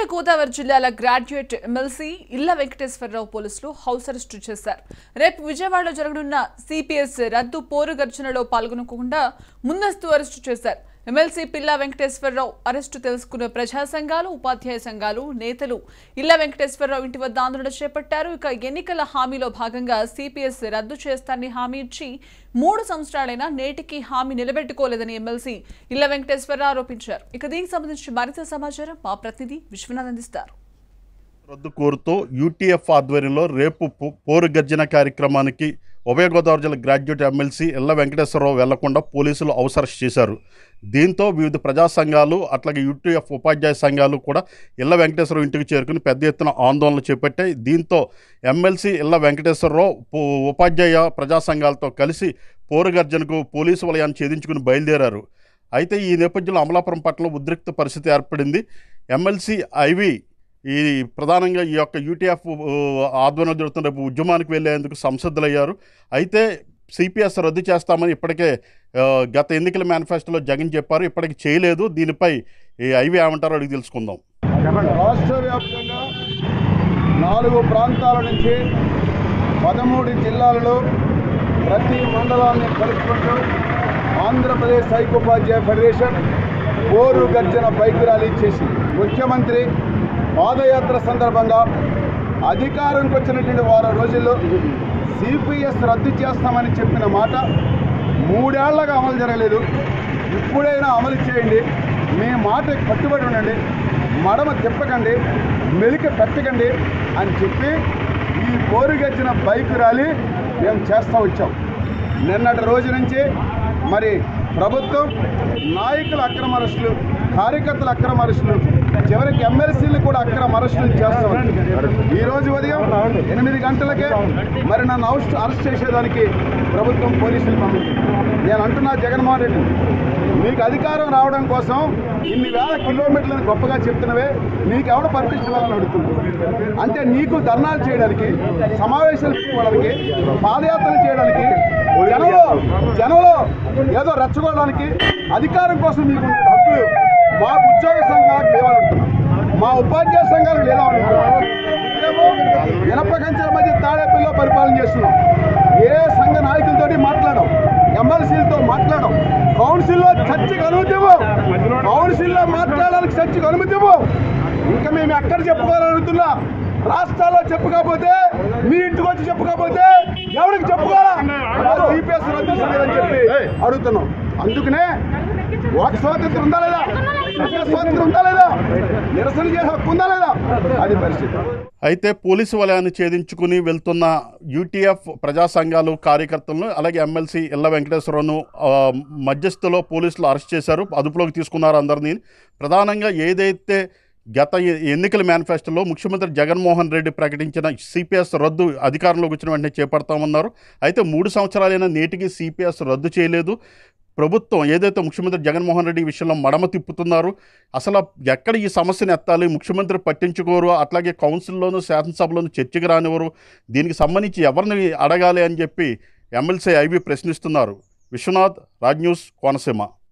గోదావరి జిల్లాల graduate MLC ఇళ్ల వెంకటేశ్వరరావు పోలీసులు హౌస్ అరెస్ట్ చేశారు రేపు విజయవాడలో జరగనున్న సిపిఎస్ రద్దు పోరు గర్జనలో పాల్గొనకుండా ముందస్తు అరెస్టు చేశారు ఎమ్మెల్సీ పిల్లా వెంకటేశ్వరరావు అరెస్టు తెలుసుకున్న ప్రజా సంఘాలు ఉపాధ్యాయ సంఘాలు నేతలు ఇళ్ల వెంకటేశ్వరరావు ఇంటి వద్ద ఆందోళన చేపట్టారు ఇక ఎన్నికల హామీలో భాగంగా సిపిఎస్ రద్దు చేస్తారని హామీ ఇచ్చి మూడు సంవత్సరాలైనా నేటికి హామీ నిలబెట్టుకోలేదని ఎమ్మెల్సీ ఇళ్ల వెంకటేశ్వరరావు ఆరోపించారు ఇక దీనికి సంబంధించి మరింత సమాచారం మా ప్రతినిధి విశ్వనాథ్ అందిస్తారు రద్దు కోరుతూ యూటీఎఫ్ ఆధ్వర్యంలో రేపు పో- పోరు గర్జన కార్యక్రమానికి ఉభయ గోదావరి జిల్లా గ్రాడ్యుయేట్ ఎమ్మెల్సీ ఎల్ల వెంకటేశ్వరరావు వెళ్లకుండా పోలీసులు అవసరం చేశారు దీంతో వివిధ ప్రజా సంఘాలు అట్లాగే యూటీఎఫ్ ఉపాధ్యాయ సంఘాలు కూడా ఇళ్ల వెంకటేశ్వరరావు ఇంటికి చేరుకుని పెద్ద ఎత్తున ఆందోళన చేపట్టాయి దీంతో ఎమ్మెల్సీ ఇళ్ల వెంకటేశ్వరరావు పో- ఉపాధ్యాయ ప్రజా సంఘాలతో కలిసి పోరు గర్జనకు పోలీసు వలయాన్ని ఛేదించుకుని బయలుదేరారు అయితే ఈ నేపథ్యంలో అమలాపురం పట్ల ఉద్రిక్త పరిస్థితి ఏర్పడింది ఎమ్మెల్సీ ఐవి ఈ ప్రధానంగా ఈ యొక్క యూటీఎఫ్ ఆధ్వర్యంలో జరుగుతున్న రేపు ఉద్యమానికి వెళ్ళేందుకు సంసిద్ధులయ్యారు అయితే సిపిఎస్ రద్దు చేస్తామని ఇప్పటికే ఆ, గత ఎన్నికల మేనిఫెస్టోలో జగన్ చెప్పారు ఇప్పటికి చేయలేదు దీనిపై ఈ ఐవి ఏమంటారో అడిగి తెలుసుకుందాం రాష్ట్ర వ్యాప్తంగా నాలుగు ప్రాంతాల నుంచి పదమూడు జిల్లాలలో ప్రతి మండలాన్ని కలుపుకుంటూ ఆంధ్రప్రదేశ్ ఐకోపాధ్యాయ ఫెడరేషన్ పోరు గర్జన బైక్ ర్యాలీ చేసింది ముఖ్యమంత్రి పాదయాత్ర సందర్భంగా అధికారంకి వచ్చినటువంటి వారం రోజుల్లో సిపిఎస్ రద్దు చేస్తామని చెప్పిన మాట మూడేళ్లగా అమలు జరగలేదు ఇప్పుడైనా అమలు చేయండి మీ మాట కట్టుబడి ఉండండి మడమ తిప్పకండి మెలిక పెట్టకండి అని చెప్పి ఈ పోరుగచ్చిన బైక్ ర్యాలీ మేము చేస్తూ వచ్చాం నిన్నటి రోజు నుంచి మరి ప్రభుత్వం నాయకుల అక్రమ అరెస్టులు కార్యకర్తల అక్రమ అరెస్టులు చివరికి ఎమ్మెల్సీలు కూడా అక్రమ అరెస్టులు చేస్తాం ఈ రోజు ఉదయం ఎనిమిది గంటలకే మరి నన్ను అరెస్ట్ అరెస్ట్ చేసేదానికి ప్రభుత్వం పోలీసులు పంపించింది నేను అంటున్నా జగన్మోహన్ రెడ్డి నీకు అధికారం రావడం కోసం ఇన్ని వేల కిలోమీటర్లను గొప్పగా చెప్తున్నవే నీకు ఎవడ పర్మిషన్ ఇవ్వాలని అడుగుతుంది అంటే నీకు ధర్నాలు చేయడానికి సమావేశాలు పెట్టుకోవడానికి పాదయాత్రలు చేయడానికి జనంలో జనంలో ఏదో రెచ్చగొట్టడానికి అధికారం కోసం మీకు ఉండే హక్కులు మా ఉద్యోగ సంఘాలకు లేవాలంటున్నాం మా ఉపాధ్యాయ సంఘాలకు లేవాలంటున్నాం మేము ఇనప కంచెల మధ్య తాడేపల్లిలో పరిపాలన చేస్తున్నాం ఏ సంఘ నాయకులతోటి మాట్లాడడం ఎమ్మెల్సీలతో మాట్లాడడం కౌన్సిల్లో చర్చకు అనుమతి ఇవ్వం కౌన్సిల్లో మాట్లాడడానికి చర్చకు అనుమతి ఇవ్వం ఇంకా మేము ఎక్కడ చెప్పుకోవాలనుకున్నా రాష్ట్రాల్లో చెప్పుకోకపోతే మీ ఇంటికి వచ్చి చెప్పుకోకపోతే ఎవరికి చెప్పుకోవాలా సిపిఎస్ రద్దు చేయాలని చెప్పి అడుగుతున్నాం అందుకనే వాక్ స్వాతంత్రం ఉందా లేదా ప్రజా స్వాతంత్రం ఉందా లేదా నిరసన చేసే హక్కు ఉందా లేదా అది పరిస్థితి అయితే పోలీసు వలయాన్ని ఛేదించుకుని వెళ్తున్న యూటీఎఫ్ ప్రజా సంఘాలు కార్యకర్తలను అలాగే ఎమ్మెల్సీ ఇళ్ల వెంకటేశ్వరరావును ఆ, మధ్యస్థలో పోలీసులు అరెస్ట్ చేశారు అదుపులోకి తీసుకున్నారు అందరినీ ప్రధానంగా ఏదైతే గత ఎ- ఎన్నికల మేనిఫెస్టోలో ముఖ్యమంత్రి జగన్మోహన్ రెడ్డి ప్రకటించిన సిపిఎస్ రద్దు అధికారంలోకి వచ్చిన వెంటనే చేపడతామన్నారు అయితే మూడు సంవత్సరాలైనా నేటికి సిపిఎస్ రద్దు చేయలేదు ప్రభుత్వం ఏదైతే ముఖ్యమంత్రి జగన్మోహన్ రెడ్డి ఈ విషయంలో మడమ తిప్పుతున్నారు అసలు ఎక్కడ ఈ సమస్యను ఎత్తాలి ముఖ్యమంత్రి పట్టించుకోరు అట్లాగే కౌన్సిల్లోనూ శాసనసభలోనూ చర్చకు రానివ్వరు దీనికి సంబంధించి ఎవరిని అడగాలి అని చెప్పి ఎమ్మెల్సీ ఐవి ప్రశ్నిస్తున్నారు విశ్వనాథ్ రాజ్ న్యూస్ కోనసీమ